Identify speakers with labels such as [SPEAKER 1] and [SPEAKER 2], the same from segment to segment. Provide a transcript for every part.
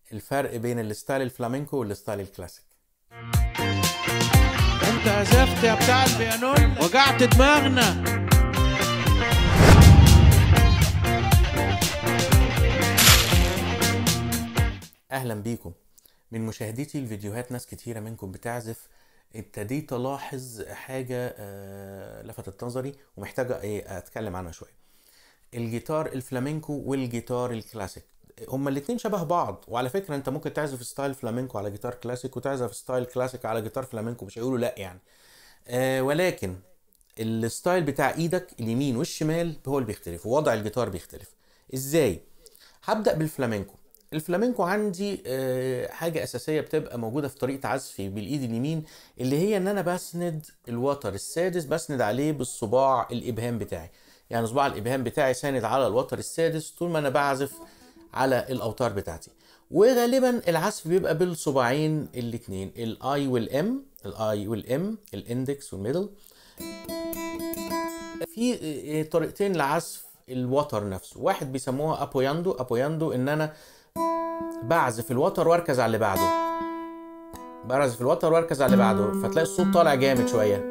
[SPEAKER 1] الفرق بين الستايل الفلامينكو والستايل الكلاسيك
[SPEAKER 2] انت عزفت يا بتاع البيانون وجعت دماغنا
[SPEAKER 1] اهلا بيكم من مشاهدتي الفيديوهات ناس كتيره منكم بتعزف ابتديت الاحظ حاجه آه، لفتت نظري ومحتاجه ايه اتكلم عنها شويه الجيتار الفلامينكو والجيتار الكلاسيك هما الاتنين شبه بعض وعلى فكره انت ممكن تعزف ستايل فلامينكو على جيتار كلاسيك وتعزف ستايل كلاسيك على جيتار فلامينكو مش هيقولوا لا يعني آه ولكن الستايل بتاع ايدك اليمين والشمال هو اللي بيختلف ووضع الجيتار بيختلف ازاي هبدا بالفلامينكو الفلامينكو عندي آه، حاجه اساسيه بتبقى موجوده في طريقه عزفي بالايد اليمين اللي هي ان انا بسند الوتر السادس بسند عليه بالصباع الابهام بتاعي يعني صباع الابهام بتاعي ساند على الوتر السادس طول ما انا بعزف على الاوتار بتاعتي وغالبا العزف بيبقى بالصباعين الاتنين الاي والام الاي والام الاندكس والميدل في آه، طريقتين لعزف الوتر نفسه واحد بيسموها ابوياندو ابوياندو ان انا بعزف الوتر واركز على اللي بعده بعزف الوتر واركز على اللي بعده فتلاقي الصوت طالع جامد شويه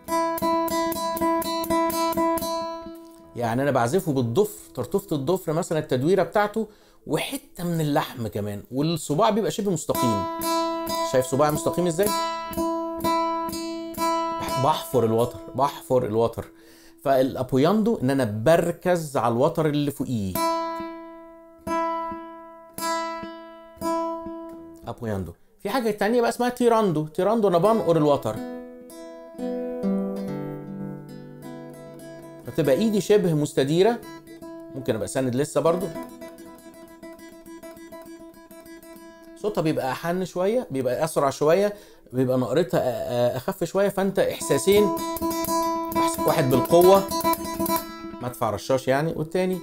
[SPEAKER 1] يعني انا بعزفه بالضفر طرطوفه الضفر مثلا التدويره بتاعته وحته من اللحم كمان والصباع بيبقى شبه مستقيم شايف صباعي مستقيم ازاي بحفر الوتر بحفر الوتر فالابوياندو ان انا بركز على الوتر اللي فوقيه ابوياندو في حاجه تانية بقى اسمها تيراندو تيراندو انا بنقر الوتر فتبقى ايدي شبه مستديره ممكن ابقى ساند لسه برضو صوتها بيبقى احن شويه بيبقى اسرع شويه بيبقى نقرتها أ- أ- اخف شويه فانت احساسين واحد بالقوه مدفع رشاش يعني والتاني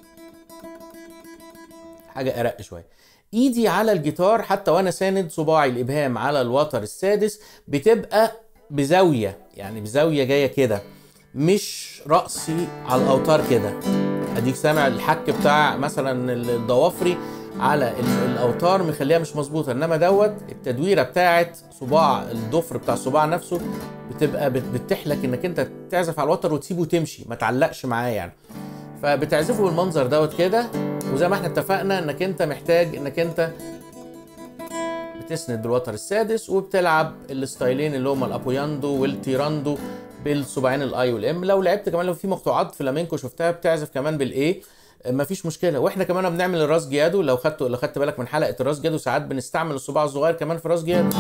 [SPEAKER 1] حاجه ارق شويه ايدي على الجيتار حتى وانا ساند صباعي الابهام على الوتر السادس بتبقى بزاويه يعني بزاويه جايه كده مش راسي على الاوتار كده اديك سامع الحك بتاع مثلا الضوافري على ال- الاوتار مخليها مش مظبوطه انما دوت التدويره بتاعت صباع الضفر بتاع الصباع نفسه بتبقى بت- بتحلك انك انت تعزف على الوتر وتسيبه تمشي ما تعلقش معاه يعني فبتعزفه بالمنظر دوت كده وزي ما احنا اتفقنا انك انت محتاج انك انت بتسند بالوتر السادس وبتلعب الستايلين اللي هما الابوياندو والتيراندو بالصباعين الاي والام لو لعبت كمان لو في مقطوعات فلامينكو شفتها بتعزف كمان بالاي مفيش مشكله واحنا كمان بنعمل الراس جيادو لو خدت لو خدت بالك من حلقه الراس جيادو ساعات بنستعمل الصباع الصغير كمان في راس جيادو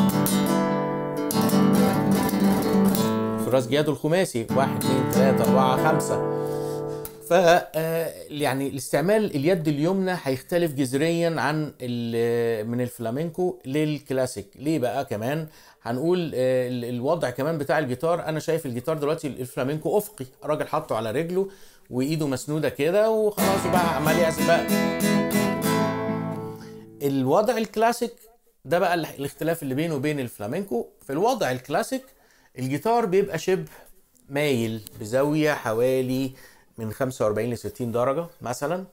[SPEAKER 1] في راس جيادو الخماسي واحد اتنين تلاته اربعه خمسه ف آه، يعني الاستعمال اليد اليمنى هيختلف جذريا عن ال- من الفلامينكو للكلاسيك ليه بقى كمان هنقول آه، ال- الوضع كمان بتاع الجيتار انا شايف الجيتار دلوقتي الفلامينكو افقي الراجل حاطه على رجله وايده مسنوده كده وخلاص بقى عمال يعزف بقى الوضع الكلاسيك ده بقى ال- الاختلاف اللي بينه وبين الفلامينكو في الوضع الكلاسيك الجيتار بيبقى شبه مايل بزاوية حوالي من 45 ل 60 درجة مثلا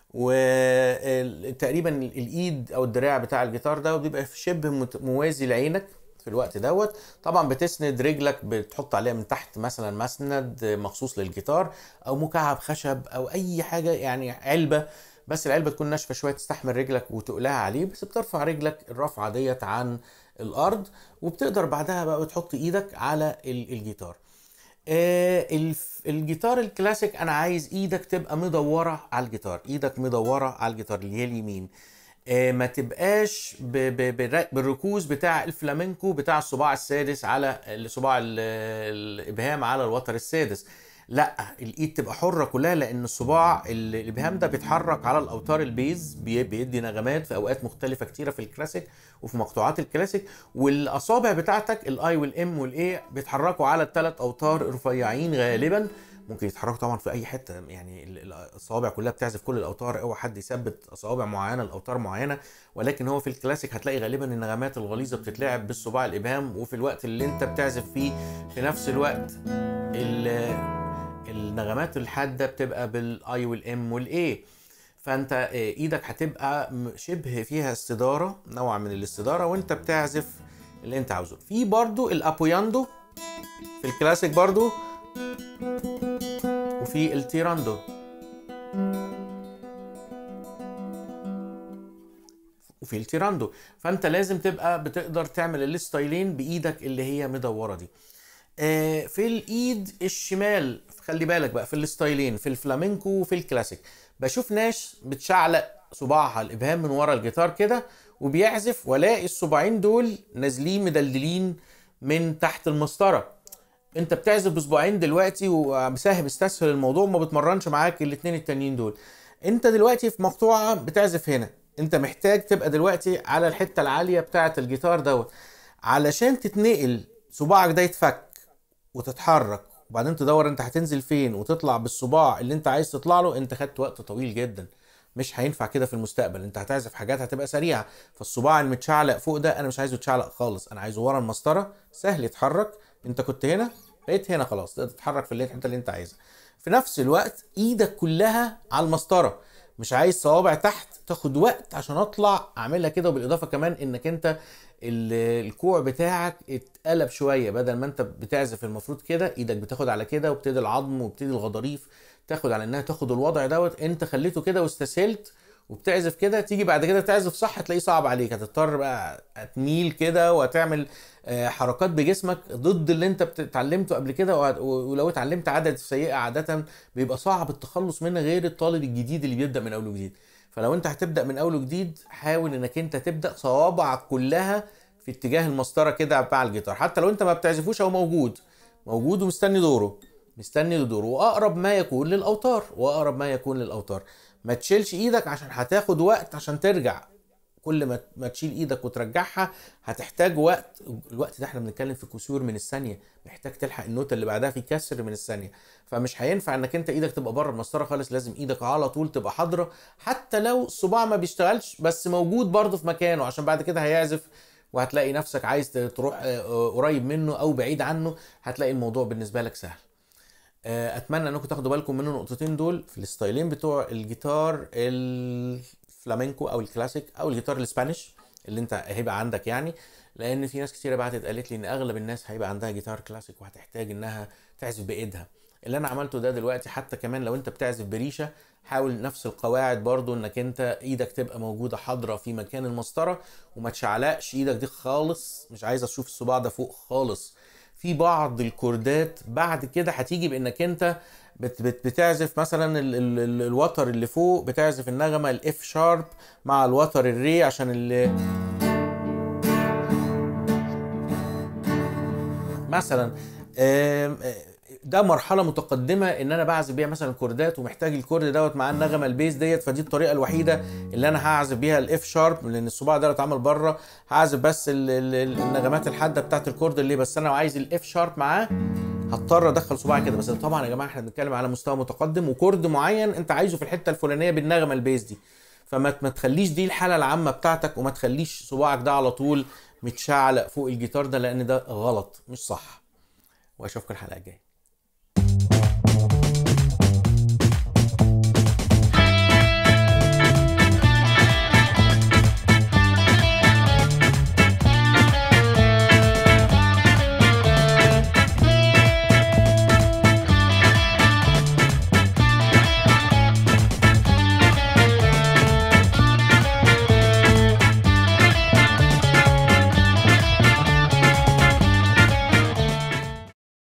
[SPEAKER 1] وتقريبا الايد او الدراع بتاع الجيتار ده بيبقى شبه مت- موازي لعينك في الوقت دوت طبعا بتسند رجلك بتحط عليها من تحت مثلا مسند مخصوص للجيتار او مكعب خشب او اي حاجه يعني علبه بس العلبه تكون ناشفه شويه تستحمل رجلك وتقلها عليه بس بترفع رجلك الرفعه ديت عن الارض وبتقدر بعدها بقى تحط ايدك على ال- الجيتار آه، الف- الجيتار الكلاسيك انا عايز ايدك تبقى مدوره على الجيتار ايدك مدوره على الجيتار اللي هي اليمين آه، ما تبقاش ب- ب- بالر- بالركوز بتاع الفلامينكو بتاع الصباع السادس على الصباع ال- الابهام على الوتر السادس لا الايد تبقى حره كلها لان الصباع ال- الابهام ده بيتحرك على الاوتار البيز بي- بيدي نغمات في اوقات مختلفه كتيره في الكلاسيك وفي مقطوعات الكلاسيك والاصابع بتاعتك الاي والام والاي بيتحركوا على الثلاث اوتار رفيعين غالبا ممكن يتحركوا طبعا في اي حته يعني ال- ال- الاصابع كلها بتعزف كل الاوتار اوعى حد يثبت اصابع معينه لاوتار معينه ولكن هو في الكلاسيك هتلاقي غالبا النغمات الغليظه بتتلعب بالصباع الابهام وفي الوقت اللي انت بتعزف فيه في نفس الوقت ال- النغمات الحاده بتبقى بالاي والام والاي ف فانت آه، ايدك هتبقى م- شبه فيها استداره نوع من الاستداره وانت بتعزف اللي انت عاوزه في برضو الابوياندو في الكلاسيك برضو وفي التيراندو وفي التيراندو فانت لازم تبقى بتقدر تعمل الستايلين بايدك اللي هي مدوره دي آه، في الايد الشمال خلي بالك بقى في الستايلين في الفلامينكو وفي الكلاسيك بشوف ناس بتشعلق صباعها الابهام من ورا الجيتار كده وبيعزف والاقي الصباعين دول نازلين مدلدلين من تحت المسطره انت بتعزف بصباعين دلوقتي ومساهم استسهل الموضوع وما بتمرنش معاك الاتنين التانيين دول انت دلوقتي في مقطوعه بتعزف هنا انت محتاج تبقى دلوقتي على الحته العاليه بتاعه الجيتار دوت علشان تتنقل صباعك ده يتفك وتتحرك وبعدين تدور انت هتنزل فين وتطلع بالصباع اللي انت عايز تطلع له انت خدت وقت طويل جدا مش هينفع كده في المستقبل انت هتعزف حاجات هتبقى سريعه فالصباع المتشعلق فوق ده انا مش عايزه يتشعلق خالص انا عايزه ورا المسطره سهل يتحرك انت كنت هنا بقيت هنا خلاص تقدر تتحرك في اللي- الحته اللي انت عايزها في نفس الوقت ايدك كلها على المسطره مش عايز صوابع تحت تاخد وقت عشان اطلع اعملها كده وبالاضافه كمان انك انت ال- الكوع بتاعك اتقلب شويه بدل ما انت بتعزف المفروض كده ايدك بتاخد على كده وبتدي العظم وبتدي الغضاريف تاخد على انها تاخد الوضع دوت انت خليته كده واستسهلت وبتعزف كده تيجي بعد كده تعزف صح تلاقيه صعب عليك هتضطر بقى تميل كده وهتعمل آه، حركات بجسمك ضد اللي انت بت- اتعلمته قبل كده وه- ولو اتعلمت عادة سيئة عادة بيبقى صعب التخلص منها غير الطالب الجديد اللي بيبدأ من اول وجديد فلو انت هتبدأ من اول وجديد حاول انك انت تبدأ صوابعك كلها في اتجاه المسطرة كده بتاع الجيتار حتى لو انت ما بتعزفوش او موجود موجود ومستني دوره مستني دوره واقرب ما يكون للاوتار واقرب ما يكون للاوتار ما تشيلش ايدك عشان هتاخد وقت عشان ترجع كل ما ما تشيل ايدك وترجعها هتحتاج وقت الوقت ده احنا بنتكلم في كسور من الثانيه محتاج تلحق النوتة اللي بعدها في كسر من الثانيه فمش هينفع انك انت ايدك تبقى بره المسطره خالص لازم ايدك على طول تبقى حاضره حتى لو الصباع ما بيشتغلش بس موجود برضه في مكانه عشان بعد كده هيعزف وهتلاقي نفسك عايز تروح آه، قريب منه او بعيد عنه هتلاقي الموضوع بالنسبه لك سهل آه، اتمنى انكم تاخدوا بالكم من النقطتين دول في الستايلين بتوع الجيتار الفلامينكو او الكلاسيك او الجيتار الاسبانيش اللي انت هيبقى عندك يعني لان في ناس كتيره بعتت قالت لي ان اغلب الناس هيبقى عندها جيتار كلاسيك وهتحتاج انها تعزف بايدها اللي انا عملته ده دلوقتي حتى كمان لو انت بتعزف بريشه حاول نفس القواعد برضو انك انت ايدك تبقى موجوده حاضره في مكان المسطره وما تشعلقش ايدك دي خالص مش عايز اشوف الصباع ده فوق خالص في بعض الكوردات بعد كده هتيجي بانك انت بت بت بتعزف مثلا ال ال ال الوتر اللي فوق بتعزف النغمه الاف شارب مع الوتر الري عشان ال مثلا آم، آه، ده مرحله متقدمه ان انا بعزف بيها مثلا كوردات ومحتاج الكورد دوت مع النغمه البيز ديت فدي الطريقه الوحيده اللي انا هعزف بيها الاف شارب لان الصباع ده لو اتعمل بره هعزف بس ال- ال- ال- النغمات الحاده بتاعت الكورد اللي بس انا لو عايز الاف شارب معاه هضطر ادخل صباعي كده بس طبعا يا جماعه احنا بنتكلم على مستوى متقدم وكورد معين انت عايزه في الحته الفلانيه بالنغمه البيز دي فما ما تخليش دي الحاله العامه بتاعتك وما تخليش صباعك ده على طول متشعلق فوق الجيتار ده لان ده غلط مش صح واشوفكم الحلقه الجايه